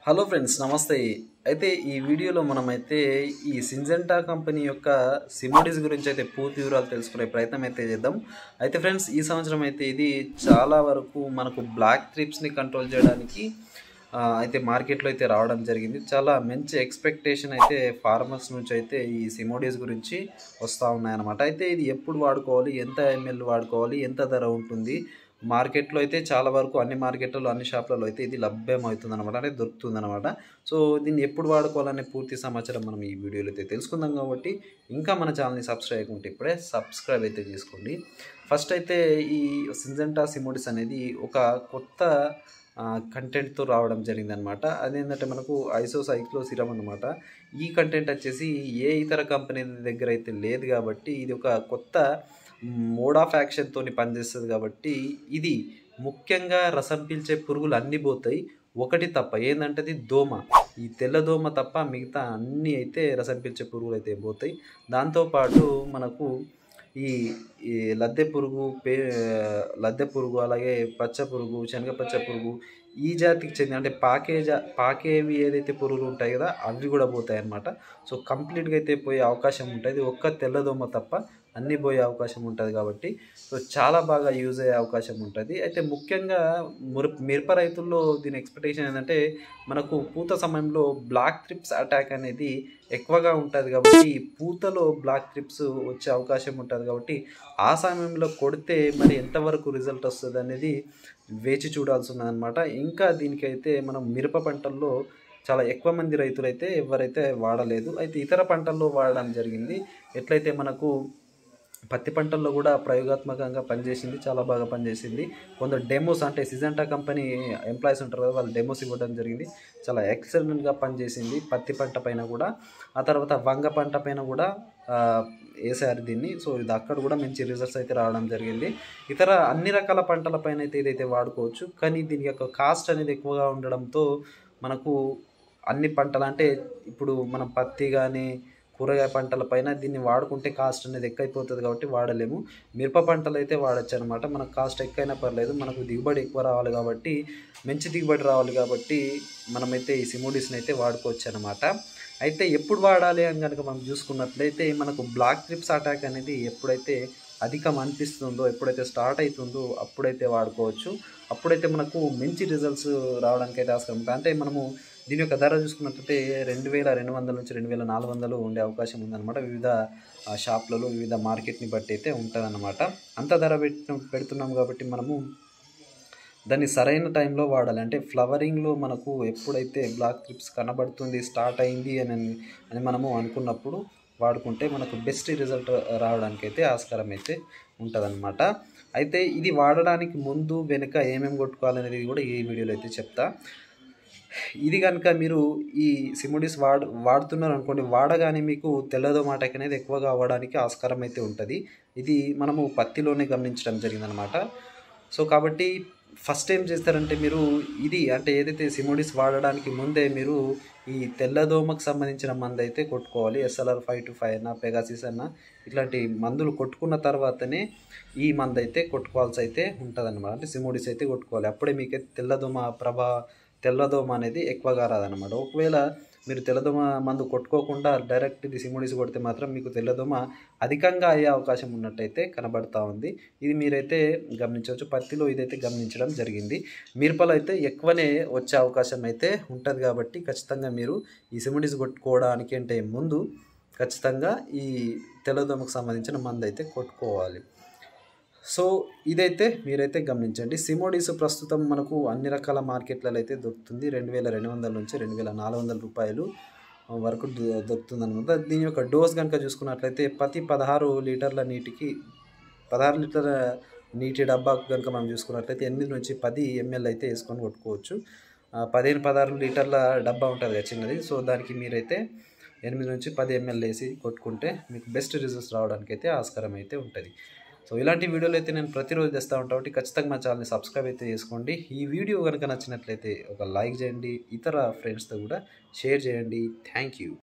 hello friends నమస్తే అయితే ఈ వీడియోలో మనమైతే ఈ సింజెంటా కంపెనీ యొక్క సిమోడీస్ గురించి అయితే పూర్తి వివరాలు తెలుసుకునే ప్రయత్నం అయితే చేద్దాం అయితే ఫ్రెండ్స్ ఈ సంవత్సరం అయితే ఇది చాలా వరకు మనకు బ్లాక్ ట్రిప్స్ని కంట్రోల్ చేయడానికి ఆ, అయితే మార్కెట్లో అయితే రావడం జరిగింది చాలా మంచి ఎక్స్పెక్టేషన్ అయితే ఫార్మర్స్ నుంచి అయితే ఈ సిమోడీస్ గురించి వస్తూ ఉన్నాయన్నమాట అయితే ఇది ఎప్పుడు వాడుకోవాలి ఎంత ఎంఎల్ వాడుకోవాలి ఎంత ధర ఉంటుంది మార్కెట్లో అయితే చాలా వరకు అన్ని మార్కెట్లలో అన్ని షాప్లలో అయితే ఇది లభ్యం అవుతుంది అనమాట అంటే దొరుకుతుంది అనమాట సో దీన్ని ఎప్పుడు వాడుకోవాలనే పూర్తి సమాచారం మనం ఈ వీడియోలో అయితే తెలుసుకుందాం కాబట్టి ఇంకా మన ఛానల్ని సబ్స్క్రైబ్ అయ్యకుంటే ఇప్పుడే సబ్స్క్రైబ్ అయితే చేసుకోండి ఫస్ట్ అయితే ఈ సింజెంటా సిమోడిస్ అనేది ఒక కొత్త కంటెంట్తో రావడం జరిగిందనమాట అదేంటంటే మనకు ఐసో సైక్లో సిరమ్ అనమాట ఈ కంటెంట్ వచ్చేసి ఏ ఇతర కంపెనీ దగ్గర అయితే లేదు కాబట్టి ఇది ఒక కొత్త మోడ్ ఆఫ్ యాక్షన్తో పనిచేస్తుంది కాబట్టి ఇది ముఖ్యంగా రసం పీల్చే పురుగులు అన్నీ పోతాయి ఒకటి తప్ప ఏంటంటే అది దోమ ఈ తెల్ల దోమ తప్ప మిగతా అన్నీ అయితే రసం పీల్చే పురుగులు అయితే పోతాయి దాంతోపాటు మనకు ఈ ఈ లద్దె పురుగు పే లద్దె పురుగు అలాగే పచ్చ పురుగు శనగ పచ్చ పురుగు ఈ జాతికి చెందిన అంటే పాకే జా పాకేవి ఏదైతే పురుగులు ఉంటాయి కదా అవి కూడా పోతాయి అన్నమాట సో కంప్లీట్గా అయితే పోయే అవకాశం ఉంటుంది ఒక్క తెల్లదోమ తప్ప అన్నీ పోయే అవకాశం ఉంటుంది కాబట్టి సో చాలా బాగా యూజ్ అయ్యే అవకాశం ఉంటుంది అయితే ముఖ్యంగా ముర మిరప రైతుల్లో దీని ఎక్స్పెక్టేషన్ ఏంటంటే మనకు పూత సమయంలో బ్లాక్ ట్రిప్స్ అటాక్ అనేది ఎక్కువగా ఉంటుంది కాబట్టి పూతలో బ్లాక్ ట్రిప్స్ వచ్చే అవకాశం ఉంటుంది కాబట్టి ఆ సమయంలో కొడితే మరి ఎంతవరకు రిజల్ట్ వస్తుంది అనేది వేచి చూడాల్సి ఉన్నదన్నమాట ఇంకా దీనికైతే మనం మిరప పంటల్లో చాలా ఎక్కువ మంది రైతులైతే ఎవరైతే వాడలేదు అయితే ఇతర పంటల్లో వాడడం జరిగింది ఎట్లయితే మనకు పత్తి పంటల్లో కూడా ప్రయోగాత్మకంగా పనిచేసింది చాలా బాగా పనిచేసింది కొందరు డెమోస్ అంటే సిజంటా కంపెనీ ఎంప్లాయీస్ ఉంటారు కదా వాళ్ళు డెమోస్ ఇవ్వడం జరిగింది చాలా ఎక్సలెంట్గా పనిచేసింది పత్తి పంట పైన కూడా ఆ తర్వాత వంగ పంట పైన కూడా ఆ, వేసారు దీన్ని సో ఇది అక్కడ కూడా మంచి రిజల్ట్స్ అయితే రావడం జరిగింది ఇతర అన్ని రకాల పంటల పైన అయితే ఇదైతే వాడుకోవచ్చు కానీ దీని యొక్క కాస్ట్ అనేది ఎక్కువగా ఉండడంతో మనకు అన్ని పంటలు అంటే ఇప్పుడు మనం పత్తి కానీ కూరగాయ పంటల పైన దీన్ని వాడుకుంటే కాస్ట్ అనేది ఎక్కువైపోతుంది కాబట్టి వాడలేము మిరప పంటలు అయితే వాడచ్చు అనమాట మనకు కాస్ట్ ఎక్కువైనా పర్లేదు మనకు దిగుబడి ఎక్కువ రావాలి కాబట్టి మంచి దిగుబడి రావాలి కాబట్టి మనమైతే ఈ సిమోడిస్ని అయితే వాడుకోవచ్చు అనమాట అయితే ఎప్పుడు వాడాలి అని కనుక మనం చూసుకున్నట్లయితే మనకు బ్లాక్ ట్రిప్స్ అటాక్ అనేది ఎప్పుడైతే అధికం అనిపిస్తుందో ఎప్పుడైతే స్టార్ట్ అవుతుందో అప్పుడైతే వాడుకోవచ్చు అప్పుడైతే మనకు మంచి రిజల్ట్స్ రావడానికి అయితే ఆస్కారం ఉంటుంది అంటే మనము దీని యొక్క ధర చూసుకున్నట్లయితే రెండు వేల రెండు వందల నుంచి రెండు వేల నాలుగు వందలు ఉండే అవకాశం ఉందన్నమాట వివిధ ఆ, షాప్లలో వివిధ మార్కెట్ని బట్టి అయితే ఉంటుందన్నమాట అంత ధర పెట్టు పెడుతున్నాం కాబట్టి మనము దాన్ని సరైన టైంలో వాడాలి అంటే ఫ్లవరింగ్లో మనకు ఎప్పుడైతే బ్లాక్ ట్రిప్స్ కనబడుతుంది స్టార్ట్ అయింది అని అని మనము అనుకున్నప్పుడు వాడుకుంటే మనకు బెస్ట్ రిజల్ట్ రావడానికి అయితే ఆస్కారం అయితే ఉంటుందన్నమాట అయితే ఇది వాడడానికి ముందు వెనుక ఏమేమి కొట్టుకోవాలనేది కూడా ఈ వీడియోలో అయితే చెప్తా ఇది కనుక మీరు ఈ సిమోడిస్ వాడు వాడుతున్నారు అనుకోండి వాడగానే మీకు తెల్లదోమ అటాక్ అనేది ఎక్కువగా అవ్వడానికి ఆస్కారం అయితే ఉంటుంది ఇది మనము పత్తిలోనే గమనించడం జరిగిందనమాట సో కాబట్టి ఫస్ట్ ఏం చేస్తారంటే మీరు ఇది అంటే ఏదైతే సిమోడిస్ వాడడానికి ముందే మీరు ఈ తెల్లదోమకు సంబంధించిన మందు అయితే కొట్టుకోవాలి ఎస్ఎల్ఆర్ ఫైవ్ టు ఫైవ్ అన్న పెగాసిస్ అన్న ఇట్లాంటి మందులు కొట్టుకున్న తర్వాతనే ఈ మందు అయితే కొట్టుకోవాల్సి అయితే ఉంటుంది అంటే సిమోడిస్ అయితే కొట్టుకోవాలి అప్పుడే మీకు తెల్లదోమ ప్రభా తెల్లదోమ అనేది ఎక్కువగా రాదనమాట ఒకవేళ మీరు తెల్లదోమ మందు కొట్టుకోకుండా డైరెక్ట్ ఇది సిమోడిస్ కొడితే మాత్రం మీకు తెల్లదోమ అధికంగా అయ్యే అవకాశం ఉన్నట్టయితే కనబడతా ఉంది ఇది మీరైతే గమనించవచ్చు పత్తిలో ఇదైతే గమనించడం జరిగింది మిరపలో అయితే ఎక్కువనే వచ్చే అవకాశం అయితే ఉంటుంది కాబట్టి ఖచ్చితంగా మీరు ఈ సిమోడిస్ కొట్టుకోవడానికి అంటే ముందు ఖచ్చితంగా ఈ తెల్లదోమకు సంబంధించిన మందు అయితే కొట్టుకోవాలి సో ఇదైతే మీరైతే గమనించండి సిమోడిస్ ప్రస్తుతం మనకు అన్ని రకాల మార్కెట్లలో అయితే దొరుకుతుంది రెండు వేల రెండు వందల నుంచి రెండు వేల నాలుగు వందల రూపాయలు వరకు దొ- దొరుకుతుంది అనమాట దీని యొక్క డోస్ కనుక చూసుకున్నట్లయితే ప్రతి పదహారు లీటర్ల నీటికి పదహారు లీటర్ల నీటి డబ్బాకు కనుక మనం చూసుకున్నట్లయితే ఎనిమిది నుంచి పది ఎంఎల్ అయితే వేసుకొని కొట్టుకోవచ్చు ఆ, పదిహేను పదహారు లీటర్ల డబ్బా ఉంటుంది కదా చిన్నది సో దానికి మీరైతే ఎనిమిది నుంచి పది ఎంఎల్ వేసి కొట్టుకుంటే మీకు బెస్ట్ రిజల్ట్స్ రావడానికి అయితే ఆస్కారం అయితే ఉంటుంది సో ఇలాంటి వీడియోలు అయితే నేను ప్రతిరోజు తెస్తా ఉంటాను కాబట్టి ఖచ్చితంగా మా ఛానల్ని సబ్స్క్రైబ్ అయితే చేసుకోండి ఈ వీడియో కనుక నచ్చినట్లయితే ఒక లైక్ చేయండి ఇతర ఫ్రెండ్స్తో కూడా షేర్ చేయండి థ్యాంక్ యూ